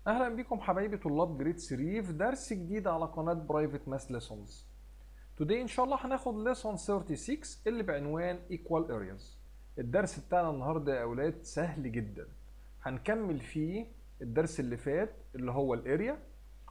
اهلا بكم حبايبي طلاب جريد 3 في درس جديد على قناه برايفت ماس ليسونز توداي ان شاء الله هناخد ليسون 36 اللي بعنوان ايكوال ارياز الدرس بتاعنا النهارده يا اولاد سهل جدا هنكمل فيه الدرس اللي فات اللي هو الاريا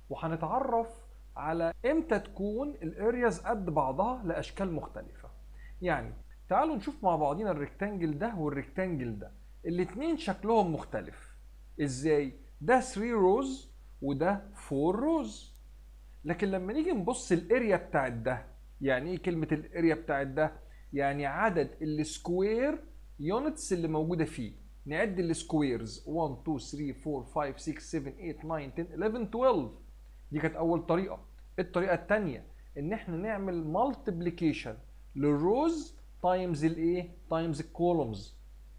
وهنتعرف على امتى تكون الارياز قد بعضها لاشكال مختلفه يعني تعالوا نشوف مع بعضينا الريكتانجل ده والريكتانجل ده الاتنين شكلهم مختلف ازاي ده 3 روز وده 4 روز لكن لما نيجي نبص الاريا بتاعت ده يعني ايه كلمه الاريا بتاعت ده يعني عدد السكوير يونتس اللي موجوده فيه نعد السكويرز 1 2 3 4 5 6 7 8 9 10 11 12 دي كانت اول طريقه الطريقه الثانيه ان احنا نعمل مالتيبليكيشن للروز تايمز الايه تايمز الكولومز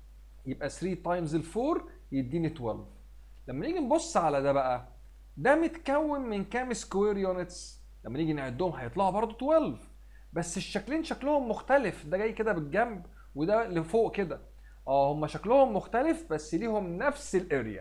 يبقى 3 تايمز ال 4 يديني 12 لما نيجي نبص على ده بقى ده متكون من كام سكوير يونتس لما نيجي نعدهم هيطلعوا برضه 12 بس الشكلين شكلهم مختلف ده جاي كده بالجنب وده لفوق كده اه هما شكلهم مختلف بس ليهم نفس الاريا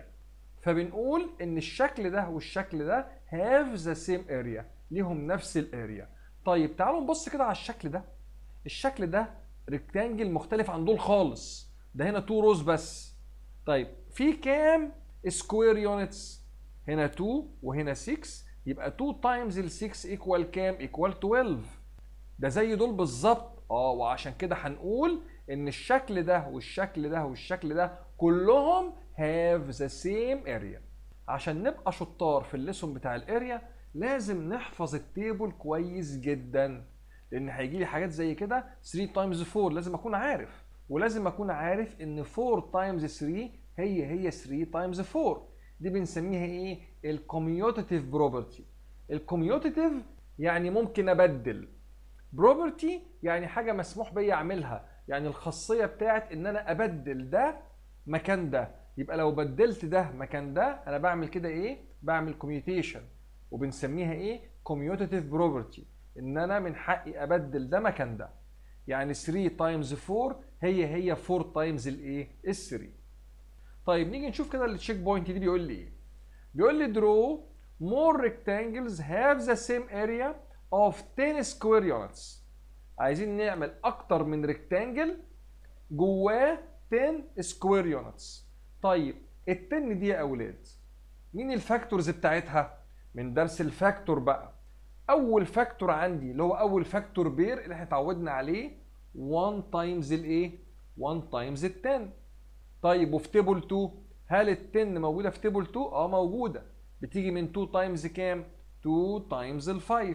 فبنقول ان الشكل ده والشكل ده هاف ذا سيم اريا ليهم نفس الاريا طيب تعالوا نبص كده على الشكل ده الشكل ده ريكتانجل مختلف عن دول خالص ده هنا 2 روز بس طيب في كام سكوير يونتس هنا 2 وهنا 6 يبقى 2 تايمز ال 6 ايكوال كام ايكوال 12 ده زي دول بالظبط اه وعشان كده هنقول ان الشكل ده والشكل ده والشكل ده كلهم have the same area عشان نبقى شطار في الليسون بتاع الاريا لازم نحفظ التيبل كويس جدا لان هيجي لي حاجات زي كده 3 تايمز 4 لازم اكون عارف ولازم اكون عارف ان 4 تايمز 3 هي هي 3 تايمز 4 دي بنسميها ايه الكوميوتيتيف بروبرتي الكوميوتيتيف يعني ممكن ابدل بروبرتي يعني حاجه مسموح بيا اعملها يعني الخاصيه بتاعت ان انا ابدل ده مكان ده يبقى لو بدلت ده مكان ده انا بعمل كده ايه بعمل كوميوتيشن وبنسميها ايه كوميوتيتيف بروبرتي ان انا من حقي ابدل ده مكان ده يعني 3 تايمز 4 هي هي 4 تايمز الايه ال 3 طيب نيجي نشوف كده التشيك بوينت دي بيقول لي ايه بيقول لي draw more rectangles have the same area of 10 square units عايزين نعمل اكتر من ريكتانجل جواه 10 سكوير يونتس طيب ال 10 دي يا اولاد مين الفاكتورز بتاعتها من درس الفاكتور بقى اول فاكتور عندي اللي هو اول فاكتور بير اللي احنا اتعودنا عليه 1 تايمز الايه 1 تايمز ال 10 طيب وفي تيبل 2 هل ال 10 موجوده في تيبل 2 اه موجوده بتيجي من 2 تايمز كام 2 تايمز ال 5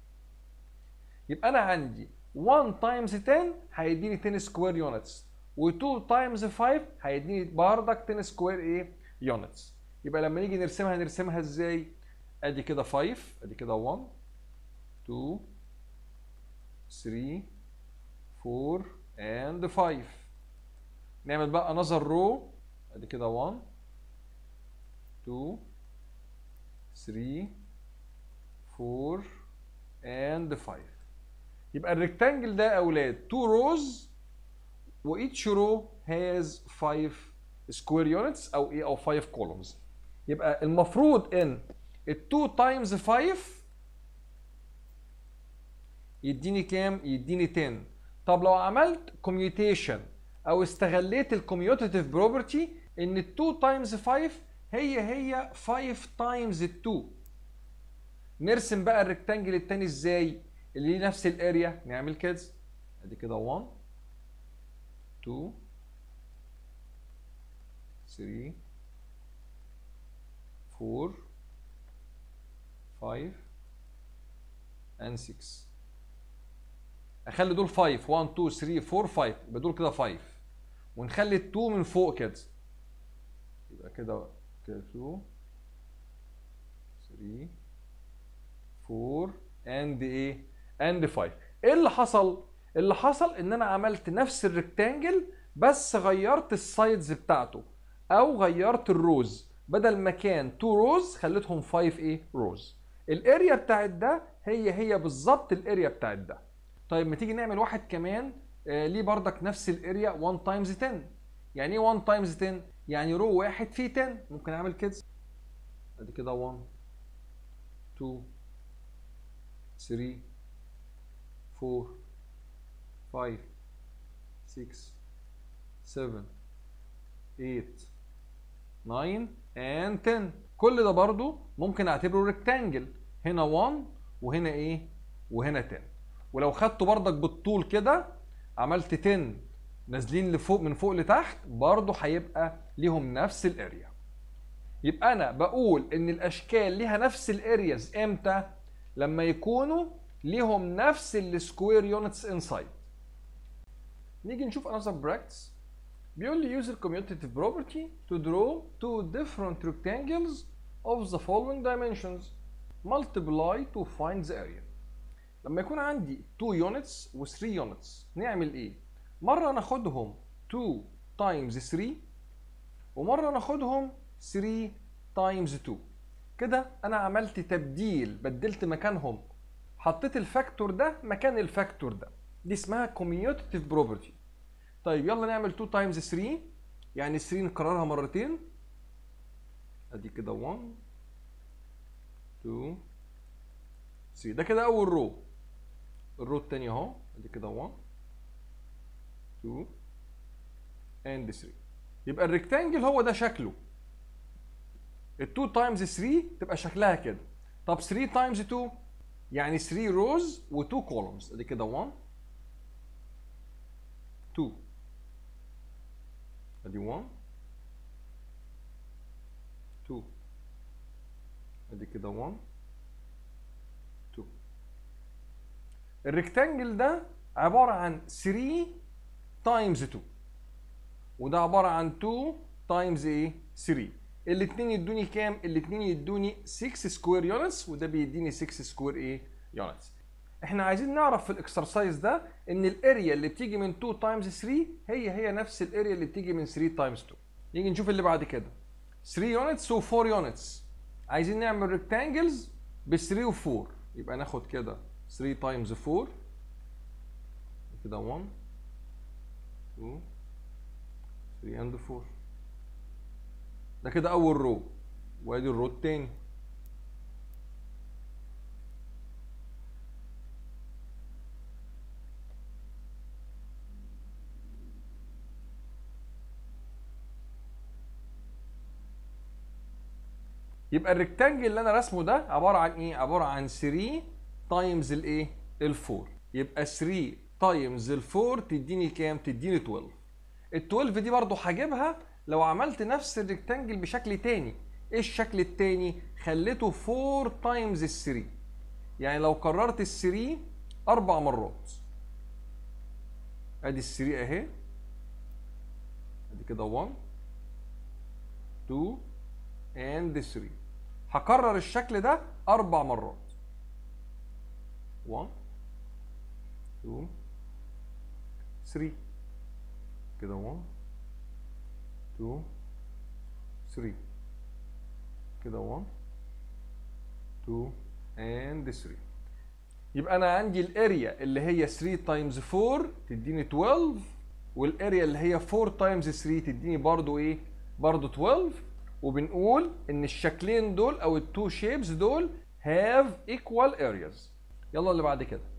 يبقى انا عندي 1 تايمز 10 هيديني 10 سكوير يونتس و2 تايمز 5 هيديني بردك 10 سكوير ايه يونتس يبقى لما نيجي نرسمها نرسمها ازاي ادي كده 5 ادي كده 1 2 3 4 and 5 نعمل بقى نظر رو ادي كده 1 2 3 4 and 5 يبقى الريكتانجل ده يا اولاد 2 روز وايتش رو هاز 5 سكوير يونتس او ايه او 5 كولومز يبقى المفروض ان ال 2 تايمز 5 يديني كام؟ يديني 10 طب لو عملت كوميوتيشن او استغليت الكوميوتيتيف بروبرتي ان ال 2 تايمز 5 هي هي 5 تايمز ال 2 نرسم بقى الريكتانجل التاني ازاي؟ اللي ليه نفس الاريا نعمل كده ادي كده 1 2 3 4 5 and 6 اخلي دول 5 1 2 3 4 5 يبقى دول كده 5 ونخلي ال 2 من فوق كده يبقى كده كده 2 3 4 and ايه and 5 ايه اللي حصل اللي حصل ان انا عملت نفس الريكتانجل بس غيرت السايدز بتاعته او غيرت الروز بدل ما كان 2 روز خليتهم 5 ايه روز الاريا بتاعت ده هي هي بالظبط الاريا بتاعت ده طيب ما تيجي نعمل واحد كمان آه ليه بردك نفس الاريا 1 تايمز 10 يعني ايه 1 تايمز 10 يعني رو واحد فيه 10 ممكن اعمل كده ادي كده 1 2 3 4 5 6 7 8 9 and 10 كل ده برضو ممكن اعتبره ريكتانجل هنا 1 وهنا ايه وهنا 10 ولو خدته بردك بالطول كده عملت 10 نازلين لفوق من فوق لتحت برضو هيبقى ليهم نفس الاريا يبقى انا بقول ان الاشكال ليها نفس الارياز امتى لما يكونوا ليهم نفس السكوير يونتس انسايد نيجي نشوف another practice بيقول لي use the commutative property to draw two different rectangles of the following dimensions multiply to find the area لما يكون عندي 2 units و 3 units نعمل ايه مره ناخدهم 2 times 3 ومره ناخدهم 3 times 2 كده انا عملت تبديل بدلت مكانهم حطيت الفاكتور ده مكان الفاكتور ده دي اسمها commutative property طيب يلا نعمل 2 times 3 يعني 3 نكررها مرتين ادي كده 1 2 3 ده كده اول رو الرو التاني اهو ادي كده 1 2 and 3 يبقى الريكتانجل هو ده شكله ال 2 تايمز 3 تبقى شكلها كده طب 3 تايمز 2 يعني 3 روز و2 كولومز ادي كده 1 2 ادي 1 2 ادي كده 1 2 الريكتانجل ده عباره عن 3 تايمز 2 وده عباره عن 2 تايمز ايه 3 الاثنين يدوني كام الاثنين يدوني 6 سكوير يونتس وده بيديني 6 سكوير ايه يونتس احنا عايزين نعرف في الاكسرسايز ده ان الاريا اللي بتيجي من 2 تايمز 3 هي هي نفس الاريا اللي بتيجي من 3 تايمز 2 نيجي نشوف اللي بعد كده 3 يونتس و4 يونتس عايزين نعمل ريكتانجلز ب 3 و4 يبقى ناخد كده 3 تايمز 4 كده 1 2 3 اند 4 ده كده اول رو وادي الرو التاني يبقى الريكتانجل اللي انا رسمه ده عباره عن ايه عباره عن 3 تايمز الايه ال4 يبقى 3 تايمز ال4 تديني كام تديني 12 ال 12 دي برضو هجيبها لو عملت نفس الريكتانجل بشكل تاني ايه الشكل التاني خليته 4 تايمز ال 3 يعني لو كررت ال 3 اربع مرات ادي ال 3 اهي ادي كده 1 2 and 3 هكرر الشكل ده اربع مرات 1 2 3 كده 1 2 3 كده 1 2 and 3 يبقى انا عندي الاريا اللي هي 3 تايمز 4 تديني 12 والاريا اللي هي 4 تايمز 3 تديني برضو ايه برضو 12 وبنقول ان الشكلين دول او التو شيبس دول have equal areas يلا اللي بعد كده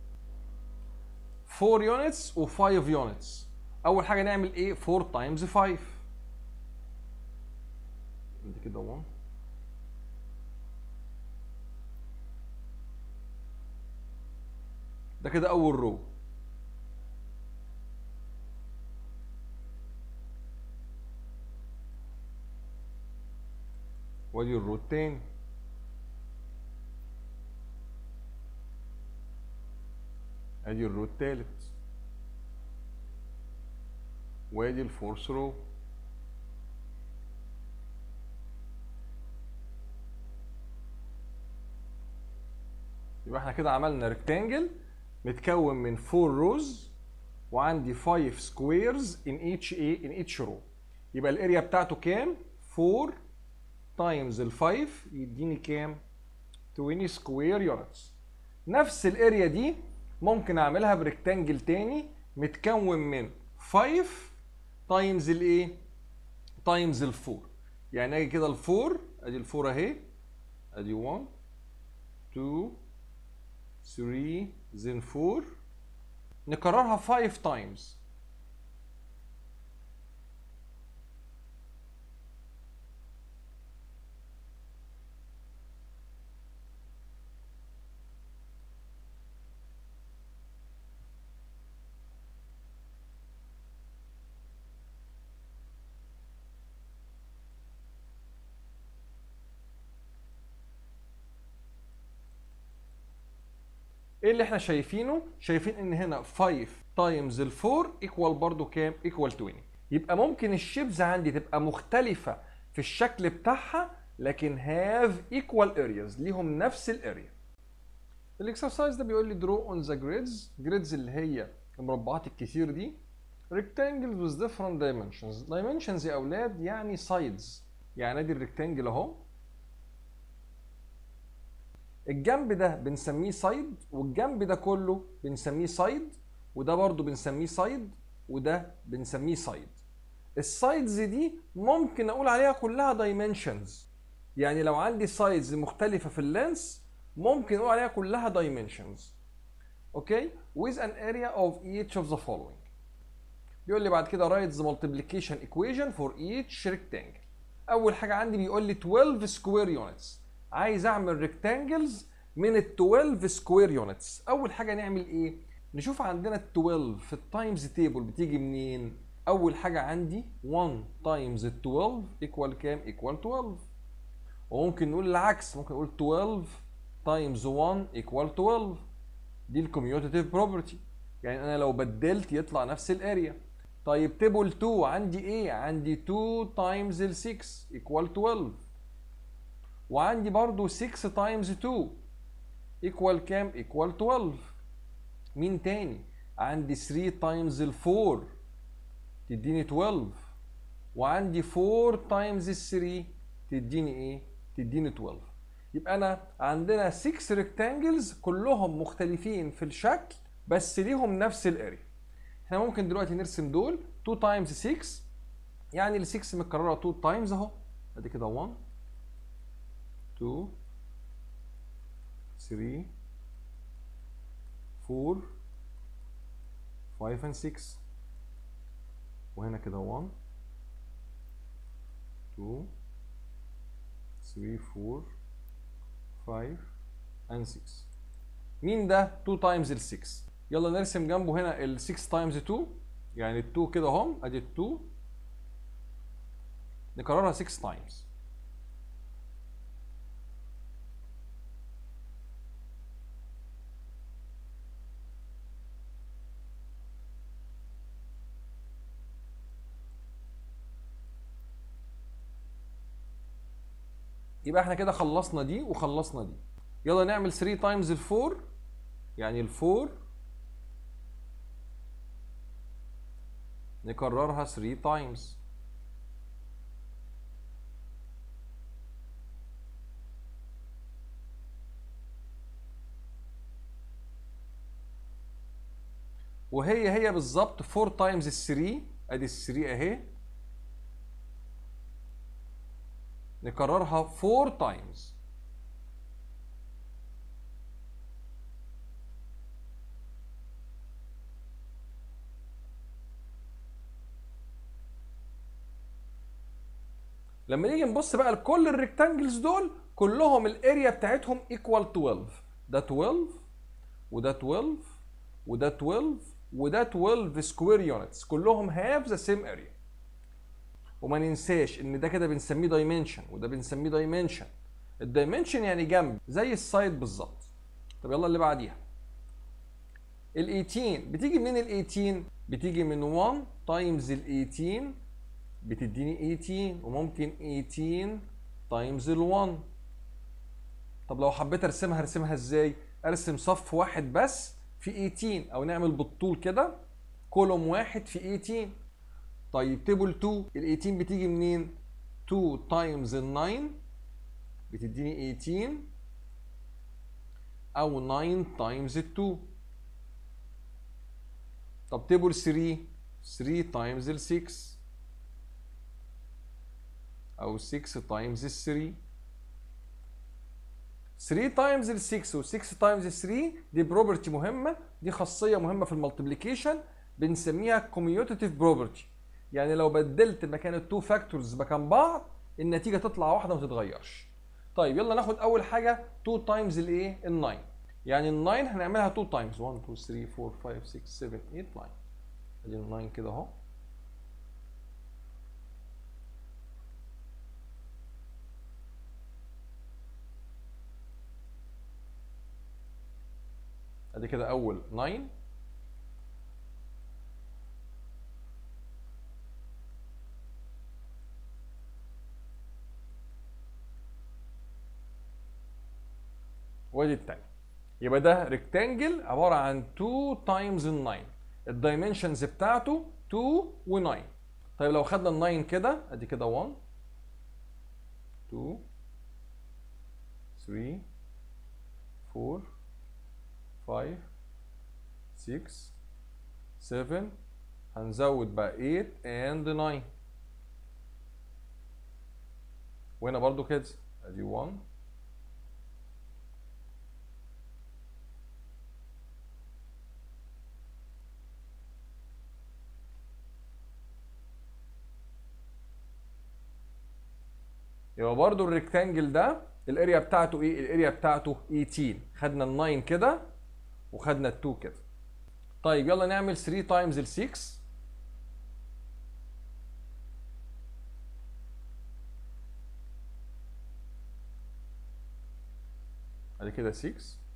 4 units و 5 units اول حاجه نعمل ايه 4 تايمز 5 دي كده 1 ده كده اول رو وادي الرو التاني ادي الرو التالت وادي الفورس رو يبقى احنا كده عملنا ريكتانجل متكون من 4 روز وعندي 5 سكويرز ان ايتش ايه ان ايتش رو يبقى الاريا بتاعته كام 4 تايمز ال 5 يديني كام 20 سكوير يونتس نفس الاريا دي ممكن اعملها بريكتانجل تاني متكون من 5 تايمز الايه تايمز ال 4 يعني اجي كده ال 4 ادي ال 4 اهي ادي 1 2 3 then 4 نكررها 5 times ايه اللي احنا شايفينه؟ شايفين ان هنا 5 تايمز ال 4 ايكوال برضو كام؟ ايكوال 20 يبقى ممكن الشيبز عندي تبقى مختلفة في الشكل بتاعها لكن هاف ايكوال ارياز ليهم نفس الاريا الاكسرسايز ده بيقول لي درو اون ذا جريدز جريدز اللي هي المربعات الكتير دي rectangles with different dimensions dimensions يا اولاد يعني sides يعني ادي الريكتانجل اهو الجنب ده بنسميه سايد والجنب ده كله بنسميه سايد وده برضو بنسميه سايد وده بنسميه سايد السايدز دي ممكن اقول عليها كلها دايمنشنز يعني لو عندي سايدز مختلفة في اللينس ممكن اقول عليها كلها دايمنشنز اوكي with an area of each of the following بيقول لي بعد كده write the multiplication equation for each rectangle اول حاجة عندي بيقول لي 12 square units عايز اعمل ريكتانجلز من ال 12 سكوير يونتس اول حاجه نعمل ايه نشوف عندنا ال 12 في التايمز تيبل بتيجي منين اول حاجه عندي 1 تايمز ال 12 ايكوال كام ايكوال 12 وممكن نقول العكس ممكن نقول 12 تايمز 1 ايكوال 12 دي الكوميوتيتيف بروبرتي يعني انا لو بدلت يطلع نفس الاريا طيب تيبل 2 عندي ايه عندي 2 تايمز ال 6 ايكوال 12 وعندي برضو 6 تايمز 2 ايكوال كام؟ ايكوال 12 مين تاني؟ عندي 3 تايمز ال 4 تديني 12 وعندي 4 تايمز ال 3 تديني ايه؟ تديني 12 يبقى انا عندنا 6 ريكتانجلز كلهم مختلفين في الشكل بس ليهم نفس الاريا احنا ممكن دلوقتي نرسم دول 2 تايمز 6 يعني ال 6 متكرره 2 تايمز اهو ادي كده 1 2 3 4 5 and 6 وهنا كده 1 2 3 4 5 and 6 مين ده 2 تايمز ال 6 يلا نرسم جنبه هنا ال 6 تايمز 2 يعني ال 2 كده اهم ادي ال 2 نكررها 6 تايمز يبقى احنا كده خلصنا دي وخلصنا دي يلا نعمل 3 تايمز ال 4 يعني ال 4 نكررها 3 تايمز وهي هي بالظبط 4 تايمز ال 3 ادي ال 3 اهي نكررها 4 تايمز لما نيجي نبص بقى لكل الريكتانجلز دول كلهم الاريا بتاعتهم ايكوال 12 ده 12 وده 12 وده 12 وده 12 سكوير يونتس كلهم هاف ذا سيم اريا وما ننساش ان ده كده بنسميه دايمنشن وده بنسميه دايمنشن الدايمنشن يعني جنب زي السايد بالظبط طب يلا اللي بعديها ال 18 بتيجي منين ال 18 بتيجي من 1 تايمز ال 18 بتديني 18 وممكن 18 تايمز ال 1 طب لو حبيت ارسمها ارسمها ازاي ارسم صف واحد بس في 18 او نعمل بالطول كده كولوم واحد في 18 طيب تيبل 2 ال 18 بتيجي منين 2 تايمز ال 9 بتديني 18 او 9 تايمز ال 2 طب تيبل 3 3 تايمز ال 6 او 6 تايمز ال 3 3 تايمز ال 6 و 6 تايمز 3 دي بروبرتي مهمه دي خاصيه مهمه في المالتيبليكيشن بنسميها كوميوتيتيف بروبرتي يعني لو بدلت مكان التو فاكتورز مكان بعض النتيجه تطلع واحده ما تتغيرش طيب يلا ناخد اول حاجه 2 تايمز الايه ال 9 يعني ال 9 هنعملها 2 تايمز 1 2 3 4 5 6 7 8 9 ادي ال 9 كده اهو ادي كده اول 9 وادي التاني يبقى ده ريكتانجل عباره عن 2 تايمز ال 9 الدايمنشنز بتاعته 2 و9 طيب لو خدنا ال 9 كده ادي كده 1 2 3 4 5 6 7 هنزود بقى 8 and 9 وهنا برضو كده ادي 1 يبقى برضو الريكتانجل ده الاريا بتاعته ايه؟ الاريا بتاعته 18 خدنا ال 9 كده وخدنا ال 2 كده طيب يلا نعمل 3 تايمز ال 6 ادي كده 6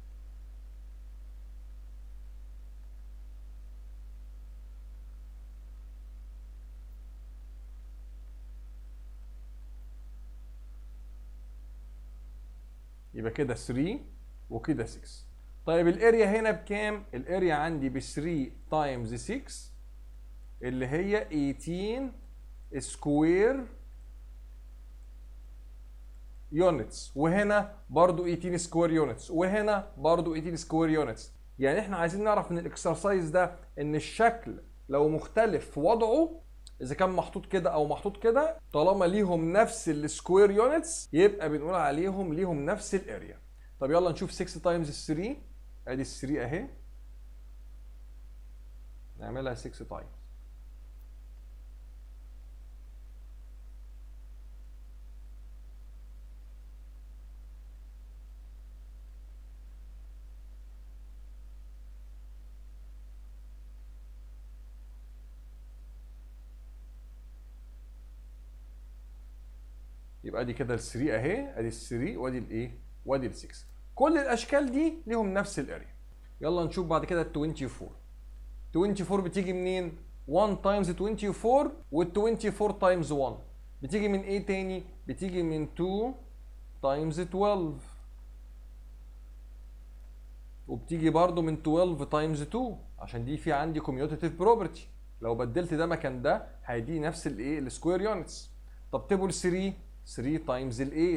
يبقى كده 3 وكده 6 طيب الاريا هنا بكام؟ الاريا عندي ب 3 تايمز 6 اللي هي 18 سكوير يونتس وهنا برضو 18 سكوير يونتس وهنا برضو 18 سكوير يونتس يعني احنا عايزين نعرف من الاكسرسايز ده ان الشكل لو مختلف في وضعه اذا كان محطوط كده او محطوط كده طالما ليهم نفس السكوير يونتس يبقى بنقول عليهم ليهم نفس الاريا طب يلا نشوف 6 تايمز 3 ادي ال 3 اهي نعملها 6 تايمز يبقى دي كده ال 3 اهي ادي ال 3 وادي الايه؟ وادي ال 6 كل الاشكال دي ليهم نفس الاريا يلا نشوف بعد كده ال 24 24 بتيجي منين؟ 1 تايمز 24 وال 24 تايمز 1 بتيجي من ايه تاني؟ بتيجي من 2 تايمز 12 وبتيجي برضو من 12 تايمز 2 عشان دي في عندي كوميوتيتيف بروبرتي لو بدلت ده مكان ده هيدي نفس الايه السكوير يونتس طب تيبل 3 3 تايمز ال 8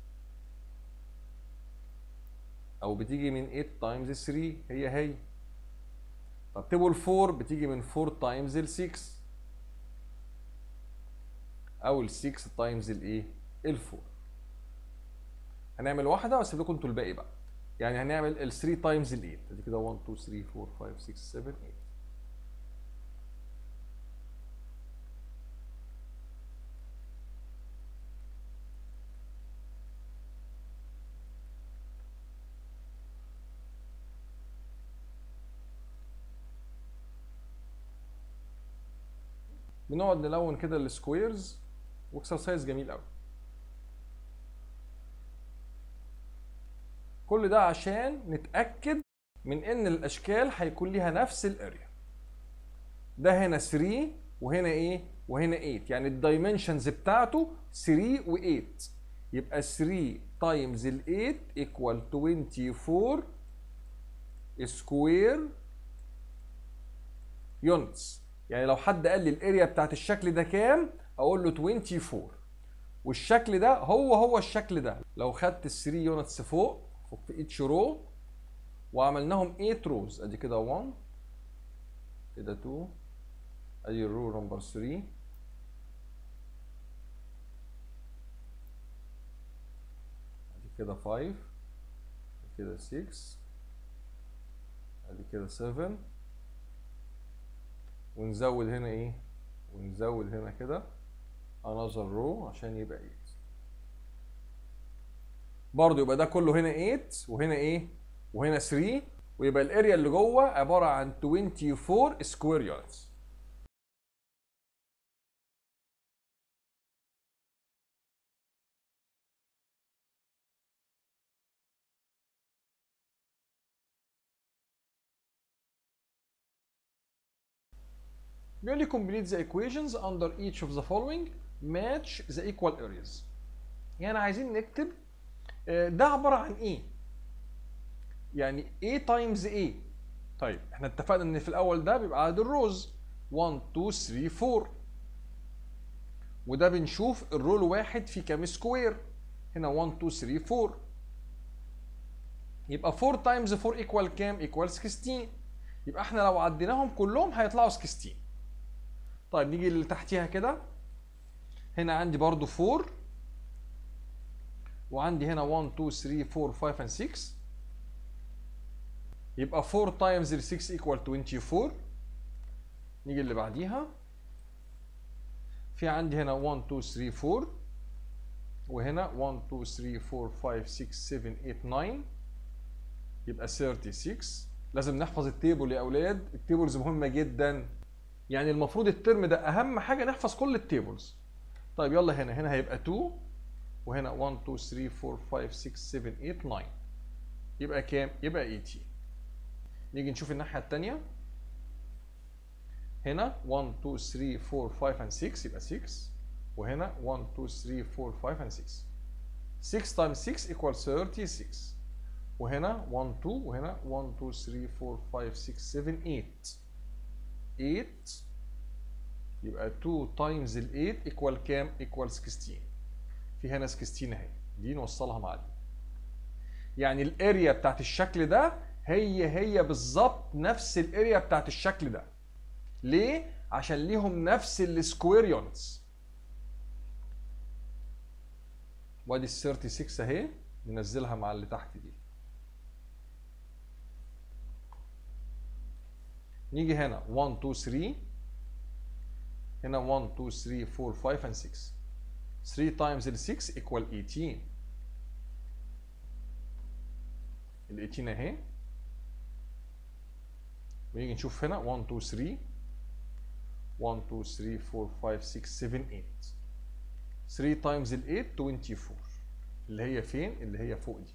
او بتيجي من 8 تايمز 3 هي هي طب تيبل 4 بتيجي من 4 تايمز ال 6 او ال 6 تايمز الايه ال 4 هنعمل واحده واسيب لكم انتوا الباقي بقى يعني هنعمل ال 3 تايمز ال 8 ادي كده 1 2 3 4 5 6 7 8 بنقعد نلون كده السكويرز واكسرسايز جميل قوي كل ده عشان نتاكد من ان الاشكال هيكون ليها نفس الاريا ده هنا 3 وهنا ايه وهنا 8 يعني الدايمنشنز بتاعته 3 و8 يبقى 3 تايمز ال 8 ايكوال 24 سكوير يونتس يعني لو حد قال لي الاريا بتاعت الشكل ده كام اقول له 24 والشكل ده هو هو الشكل ده لو خدت ال 3 يونتس فوق فوق في ايتش رو وعملناهم 8 روز ادي كده 1 كده 2 ادي الرو نمبر 3 ادي كده 5 كده 6 ادي كده 7 ونزود هنا ايه ونزود هنا كده another row عشان يبقى 8 برضه يبقى ده كله هنا 8 وهنا ايه وهنا 3 ويبقى الاريا اللي جوه عباره عن 24 سكوير يونتس بيقول لي complete the equations under each of the following match the equal areas يعني عايزين نكتب آه، ده عبارة عن ايه يعني A times A طيب احنا اتفقنا ان في الاول ده بيبقى عدد الروز 1 2 3 4 وده بنشوف الرو الواحد فيه كام سكوير هنا 1 2 3 4 يبقى 4 تايمز 4 ايكوال كام ايكوال 16 يبقى احنا لو عديناهم كلهم هيطلعوا 16 طيب نيجي اللي تحتيها كده هنا عندي برضو 4 وعندي هنا 1 2 3 4 5 and 6 يبقى 4 تايمز ال 6 equal 24 نيجي اللي بعديها في عندي هنا 1 2 3 4 وهنا 1 2 3 4 5 6 7 8 9 يبقى 36 لازم نحفظ التيبل يا اولاد التيبلز مهمه جدا يعني المفروض الترم ده اهم حاجه نحفظ كل التيبلز طيب يلا هنا هنا هيبقى 2 وهنا 1 2 3 4 5 6 7 8 9 يبقى كام يبقى 18 نيجي نشوف الناحيه الثانيه هنا 1 2 3 4 5 and 6 يبقى 6 وهنا 1 2 3 4 5 and 6 6 times 6 equals 36 وهنا 1 2 وهنا 1 2 3 4 5 6 7 8 8 يبقى 2 times ال 8 equal كام؟ equal 16 في هنا 16 اهي دي نوصلها مع دي يعني الاريا بتاعت الشكل ده هي هي بالظبط نفس الاريا بتاعت الشكل ده ليه؟ عشان ليهم نفس السكوير يونتس وادي ال 36 اهي ننزلها مع اللي تحت دي نيجي هنا 1 2 3 هنا 1 2 3 4 5 and 6 3 times ال 6 equal 18 ال 18 اهي ونيجي نشوف هنا 1 2 3 1 2 3 4 5 6 7 8 3 times ال 8 24 اللي هي فين؟ اللي هي فوق دي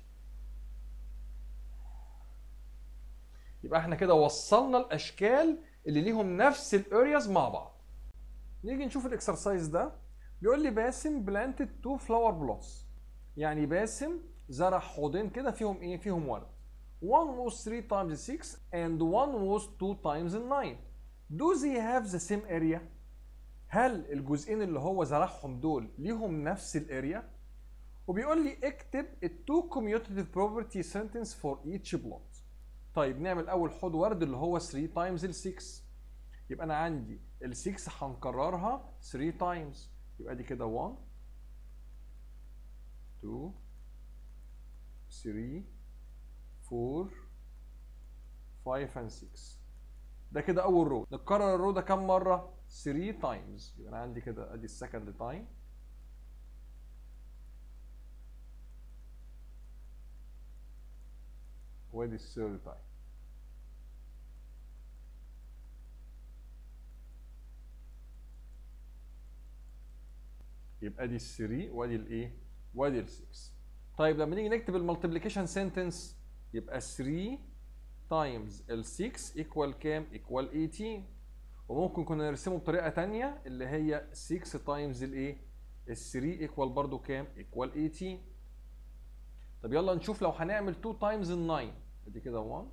يبقى احنا كده وصلنا الاشكال اللي ليهم نفس الارياز مع بعض نيجي نشوف الاكسرسايز ده بيقول لي باسم بلانتد تو فلاور بلوتس يعني باسم زرع حوضين كده فيهم ايه فيهم ولد one was 3 times 6 and one was 2 times 9 do they have the same area هل الجزئين اللي هو زرعهم دول ليهم نفس الاريا وبيقول لي اكتب التو commutative property sentence for each plot طيب نعمل اول حوض ورد اللي هو 3 تايمز ال 6 يبقى انا عندي ال 6 هنكررها 3 تايمز يبقى دي كده 1 2 3 4 5 and 6 ده كده اول رو نكرر الرو ده كام مره 3 تايمز يبقى انا عندي كده ادي السكند تايم وادي الثيرد تايم يبقى دي ال 3 وادي الايه؟ وادي ال 6 طيب لما نيجي نكتب المالتيبليكيشن سنتنس يبقى 3 تايمز ال 6 ايكوال كام؟ ايكوال 18 وممكن كنا نرسمه بطريقه ثانيه اللي هي 6 تايمز الايه؟ ال 3 ايكوال برضو كام؟ ايكوال 18 طب يلا نشوف لو هنعمل 2 تايمز ال 9 ادي كده 1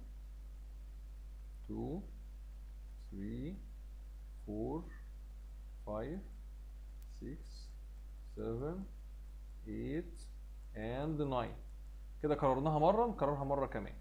2 3 4 5 6 7 8 and 9 كده كررناها مرة نكررها مرة كمان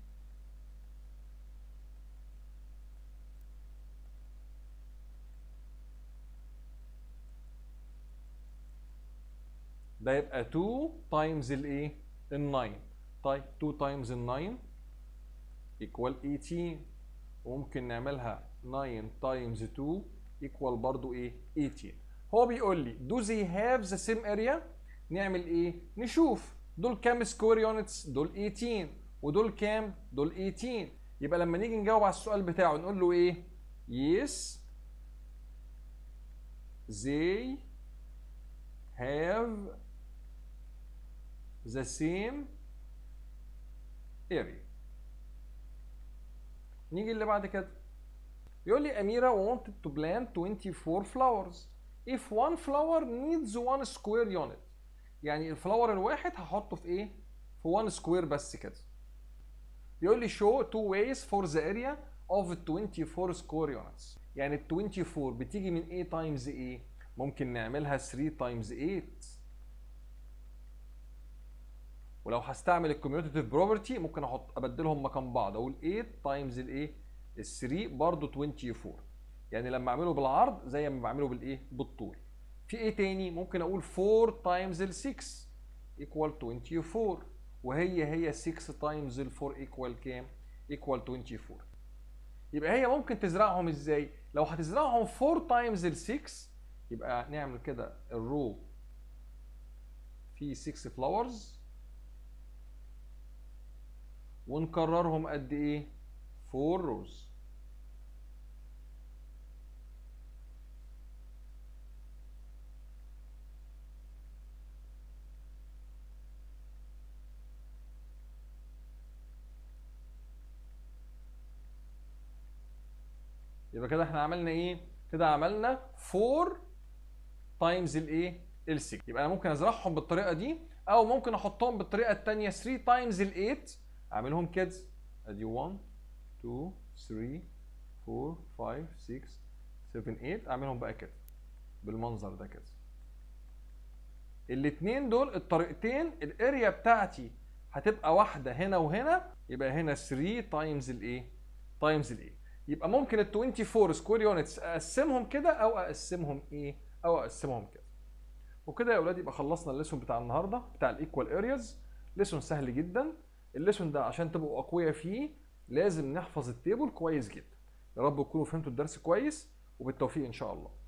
ده يبقى 2 تايمز الايه؟ ال 9 طيب 2 تايمز 9 equal 18 وممكن نعملها 9 تايمز 2 equal برضو ايه 18 هو بيقول لي do they have the same area نعمل ايه نشوف دول كام سكوير يونتس دول 18 ودول كام دول 18 يبقى لما نيجي نجاوب على السؤال بتاعه نقول له ايه yes they have the same area نيجي اللي بعد كده يقول لي أميرة wanted to plant 24 flowers if one flower needs one square unit يعني الفلاور الواحد هحطه في ايه في 1 سكوير بس كده يقول لي show two ways for the area of 24 square units يعني ال 24 بتيجي من ايه تايمز ايه ممكن نعملها 3 تايمز 8 ولو هستعمل الكوميوتيف بروبرتي ممكن احط ابدلهم مكان بعض اقول 8 تايمز الايه ال 3 برضه 24 يعني لما اعمله بالعرض زي ما بعمله بالايه بالطول في ايه تاني ممكن اقول 4 تايمز ال 6 ايكوال 24 وهي هي 6 تايمز ال 4 ايكوال كام ايكوال 24 يبقى هي ممكن تزرعهم ازاي لو هتزرعهم 4 تايمز ال 6 يبقى نعمل كده الرو في 6 فلاورز ونكررهم قد ايه 4 روز يبقى كده احنا عملنا ايه كده عملنا 4 تايمز الايه ال 6 يبقى انا ممكن ازرعهم بالطريقه دي او ممكن احطهم بالطريقه الثانيه 3 تايمز ال 8 اعملهم كده ادي 1 2 3 4 5 6 7 8 اعملهم بقى كده بالمنظر ده كده الاثنين دول الطريقتين الاريا بتاعتي هتبقى واحده هنا وهنا يبقى هنا 3 تايمز الايه تايمز الايه يبقى ممكن ال 24 سكوير يونتس اقسمهم كده او اقسمهم ايه او اقسمهم كده وكده يا اولاد يبقى خلصنا الليسون بتاع النهارده بتاع الايكوال ارياز ليسون سهل جدا الليسون ده عشان تبقوا اقوياء فيه لازم نحفظ التيبل كويس جدا يا رب تكونوا فهمتوا الدرس كويس وبالتوفيق ان شاء الله